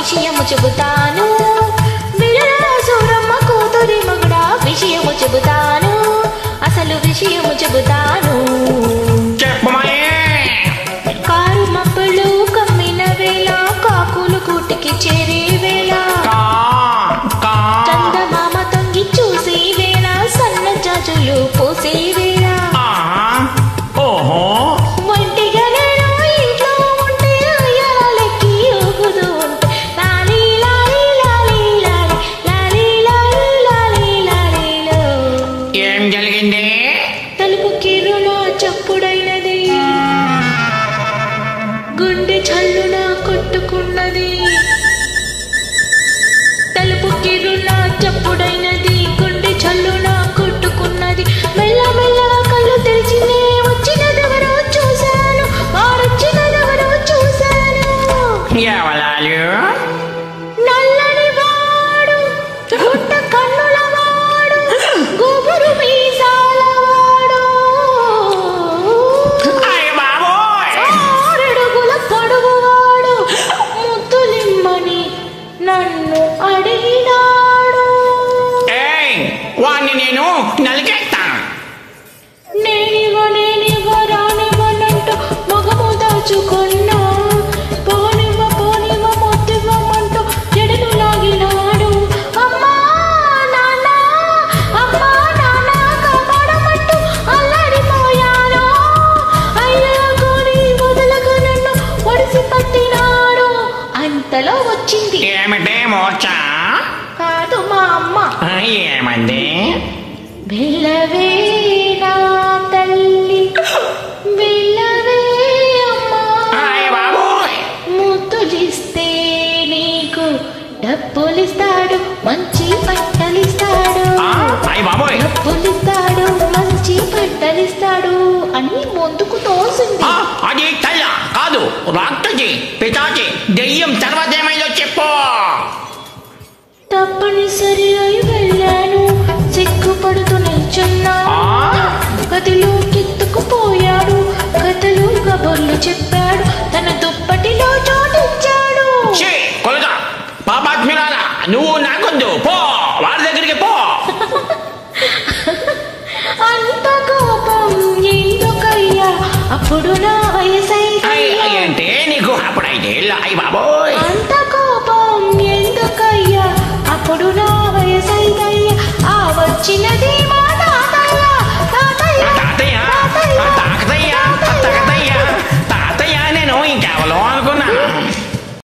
విషయము చెబుతాను వినరా సూరమ్మ కూతురి మగుడా విషయము చెబుతాను అసలు విషయము చెబుతాను చెప్పమయ్యే కారు మబ్బులు కమ్మిన వేళ కాకులు కూటికి చేరే వేళ కా కా చందమామ తొంగి చూసే వేళ సన్న జాజులు పోసే వేళ ఆ, ఓహో ఒంటిగా నేను ఇంట్లో ఉంటే ఉయ్యాలెక్కి ఊగుతూ ఉంటే లాలీ లాలీ లాలీ లాలీ లాలీ లాలీ లాలీ లాలీలో. ఏం జరిగింది తలుపు కిరున చప్పుడైనది గుండె చల్లున కొట్టుకున్నది తలుపు కిరున చప్పుడైనది గుండె చల్లున కొట్టుకున్నది మెల్ల మెల్లగా కళ్ళు తెరిచినే వచ్చినదెవరో చూశాను వారొచ్చినదెవరో చూశాను ఎవరాలు నల్లని వాడు గుట్ట కన్నుల వాడు గుబురు మీసాల వాడు అయ్య బాబోయ్ ఆరడుగుల పొడుగు వాడు ముద్దులిమ్మని నన్ను అడిగినాడు ఏయ్ వాణ్ణి నేను నలికేస్తాను నేనివ నేనివ రానివ్వనంటూ మగము దాచుకున్నా పోనివ్వ పోనివ్వ మొత్తివ్వమంటూ జడను లాగినాడు అమ్మా నాన్న అమ్మా నాన్న కాపాడమంటూ అల్లాడిపోయాను అయ్యా కొని వదలకు నన్ను ఒడిసి పట్టినాడు అంతలో వచ్చింది ఏమిటి మూర్ఛ కాదు మా అమ్మ ఆ, ఏమంది వెళ్ళవే నా తల్లి వెళ్ళవే అమ్మా అయ్య బాబోయ్ ముద్దులిస్తే నీకు డబ్బులిస్తాడు మంచి బట్టలిస్తాడు ఆ, అయ్య బాబోయ్ డబ్బులిస్తాడు మంచి బట్టలిస్తాడు అని ముందుకు తోసింది ఆ, అది తల్ల కాదు రాక్షసి పితాచి దెయ్యం తర్వాత ఏమైందో చెప్పు తప్పనిసరి అయి వెళ్ళాను సిగ్గుపడుతూ నిల్చున్నా ఆ? గదిలో కెత్తుకుపోయాడు కథలు కబుర్లు చెప్పాడు తన దుప్పటిలో చోటిచ్చాడు ఛీ, కొలగా పాపాత్మిరాలా నువ్వు నాకొద్దు పో వాడి దగ్గరికి పో అంత కోపం ఎందుకయ్యా అప్పుడు నా అయ్, వయసైతే అంటే నీకు అప్పుడైతే అయ్య బాబోయ్ అంత కోపం ఎందుకయ్యా అప్పుడు నా వయసైతయ్యా ఆ వచ్చినది